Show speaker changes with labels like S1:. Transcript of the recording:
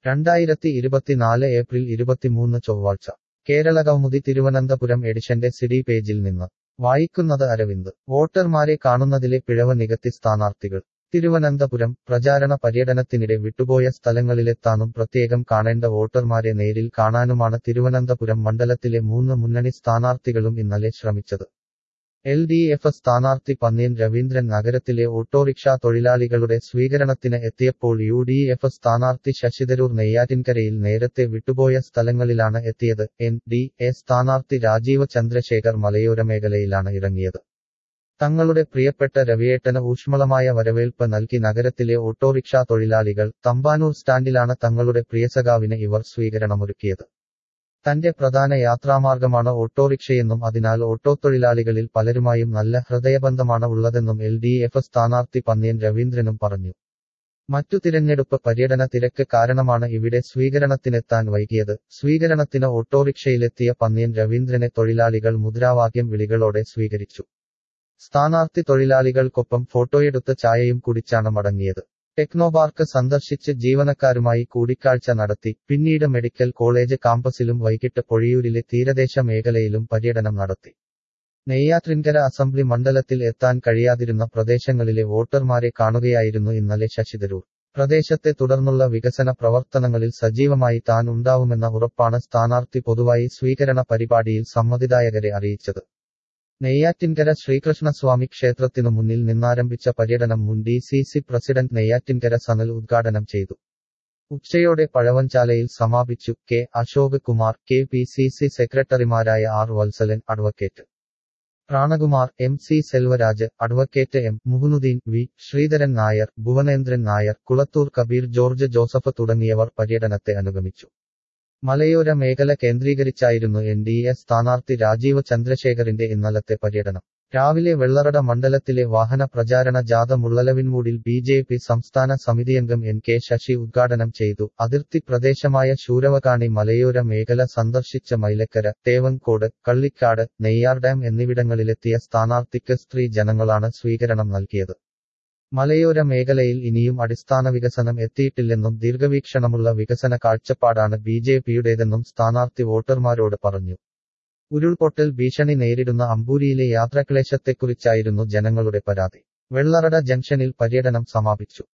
S1: രണ്ടായിരത്തി ഇരുപത്തിനാല് ഏപ്രിൽ ഇരുപത്തിമൂന്ന് ചൊവ്വാഴ്ച കേരള കൗമുദി തിരുവനന്തപുരം എഡിഷന്റെ സിഡി പേജിൽ നിന്ന് വായിക്കുന്നത് അരവിന്ദ് വോട്ടർമാരെ കാണുന്നതിലെ പിഴവ് നികത്തി സ്ഥാനാർത്ഥികൾ തിരുവനന്തപുരം പ്രചാരണ പര്യടനത്തിനിടെ വിട്ടുപോയ സ്ഥലങ്ങളിലെത്താനും പ്രത്യേകം കാണേണ്ട വോട്ടർമാരെ നേരിൽ കാണാനുമാണ് തിരുവനന്തപുരം മണ്ഡലത്തിലെ മൂന്ന് മുന്നണി സ്ഥാനാർത്ഥികളും ഇന്നലെ ശ്രമിച്ചത് എൽ ഡി എഫ് സ്ഥാനാർത്ഥി പന്ന്യൻ രവീന്ദ്രൻ നഗരത്തിലെ ഓട്ടോറിക്ഷാ തൊഴിലാളികളുടെ സ്വീകരണത്തിന് എത്തിയപ്പോൾ യു ഡി എഫ് സ്ഥാനാർത്ഥി ശശിതരൂർ നെയ്യാറ്റിൻകരയിൽ നേരത്തെ വിട്ടുപോയ സ്ഥലങ്ങളിലാണ് എത്തിയത് എൻ ഡി എ സ്ഥാനാർത്ഥി രാജീവ് ചന്ദ്രശേഖർ മലയോര മേഖലയിലാണ് ഇറങ്ങിയത് തങ്ങളുടെ പ്രിയപ്പെട്ട രവിയേട്ടന് ഊഷ്മളമായ വരവേൽപ്പ് നൽകി നഗരത്തിലെ ഓട്ടോറിക്ഷാ തൊഴിലാളികൾ തമ്പാനൂർ സ്റ്റാൻഡിലാണ് തങ്ങളുടെ പ്രിയസഖാവിന് ഇവർ സ്വീകരണമൊരുക്കിയത് തന്റെ പ്രധാന യാത്രാമാർഗമാണ് ഓട്ടോറിക്ഷയെന്നും അതിനാൽ ഓട്ടോത്തൊഴിലാളികളിൽ പലരുമായും നല്ല ഹൃദയബന്ധമാണ് ഉള്ളതെന്നും എൽ ഡി എഫ് സ്ഥാനാർത്ഥി പന്ന്യൻ രവീന്ദ്രനും പറഞ്ഞു മറ്റു തിരഞ്ഞെടുപ്പ് പര്യടന തിരക്ക് കാരണമാണ് ഇവിടെ സ്വീകരണത്തിനെത്താൻ വൈകിയത് സ്വീകരണത്തിന് ഓട്ടോറിക്ഷയിലെത്തിയ പന്ന്യൻ രവീന്ദ്രനെ തൊഴിലാളികൾ മുദ്രാവാക്യം വിളികളോടെ സ്വീകരിച്ചു സ്ഥാനാർത്ഥി തൊഴിലാളികൾക്കൊപ്പം ഫോട്ടോയെടുത്ത് ചായയും കുടിച്ചാണ് മടങ്ങിയത് ടെക്നോപാർക്ക് സന്ദർശിച്ച് ജീവനക്കാരുമായി കൂടിക്കാഴ്ച നടത്തി പിന്നീട് മെഡിക്കൽ കോളേജ് കാമ്പസിലും വൈകിട്ട് പൊഴിയൂരിലെ തീരദേശ മേഖലയിലും പര്യടനം നടത്തി നെയ്യാറ്റിൻകര അസംബ്ലി മണ്ഡലത്തിൽ എത്താൻ കഴിയാതിരുന്ന പ്രദേശങ്ങളിലെ വോട്ടർമാരെ കാണുകയായിരുന്നു ഇന്നലെ ശശിതരൂർ പ്രദേശത്തെ തുടർന്നുള്ള വികസന പ്രവർത്തനങ്ങളിൽ സജീവമായി താൻ ഉണ്ടാവുമെന്ന ഉറപ്പാണ് സ്ഥാനാർത്ഥി പൊതുവായി സ്വീകരണ പരിപാടിയിൽ സമ്മതിദായകരെ അറിയിച്ചത് നെയ്യാറ്റിൻകര ശ്രീകൃഷ്ണസ്വാമി ക്ഷേത്രത്തിനു മുന്നിൽ നിന്നാരംഭിച്ച പര്യടനം മുൻ D C C president Neyyattinkara Sanal ഉദ്ഘാടനം ചെയ്തു ഉച്ചയോടെ പഴവഞ്ചാലയിൽ സമാപിച്ചു K Ashok Kumar K P C C സെക്രട്ടറിമാരായ R Vatsalan advocate Pranakumar M C Selvaraj advocate M Muhunuddin V Sreedharan Nair Bhuvanendran Nair Kulathoor Kabeer George Joseph തുടങ്ങിയവർ പര്യടനത്തെ അനുഗമിച്ചു മലയോര മേഖല കേന്ദ്രീകരിച്ചായിരുന്നു എൻ ഡി എ സ്ഥാനാർത്ഥി രാജീവ് ചന്ദ്രശേഖറിന്റെ ഇന്നലത്തെ പര്യടനം രാവിലെ വെള്ളറട മണ്ഡലത്തിലെ വാഹന പ്രചാരണ ജാഥ മുള്ളലവിൻമൂടിൽ ബി ജെ പി സംസ്ഥാന സമിതിയംഗം എൻ കെ ശശി ഉദ്ഘാടനം ചെയ്തു അതിർത്തി പ്രദേശമായ ശൂരവകാണി മലയോര മേഖല സന്ദർശിച്ച മൈലക്കര തേവൻകോട് കള്ളിക്കാട് നെയ്യാർ ഡാം എന്നിവിടങ്ങളിലെത്തിയ സ്ഥാനാർത്ഥിക്ക് സ്ത്രീ ജനങ്ങളാണ് സ്വീകരണം നൽകിയത് മലയോര മേഖലയിൽ ഇനിയും അടിസ്ഥാന വികസനം എത്തിയിട്ടില്ലെന്നും ദീർഘവീക്ഷണമുള്ള വികസന കാഴ്ചപ്പാടാണ് ബി ജെ പിയുടേതെന്നും സ്ഥാനാർത്ഥി വോട്ടർമാരോട് പറഞ്ഞു ഉരുൾപൊട്ടൽ ഭീഷണി നേരിടുന്ന അമ്പൂരിയിലെ യാത്രാക്ലേശത്തെക്കുറിച്ചായിരുന്നു ജനങ്ങളുടെ പരാതി വെള്ളറട ജംഗ്ഷനിൽ പര്യടനം സമാപിച്ചു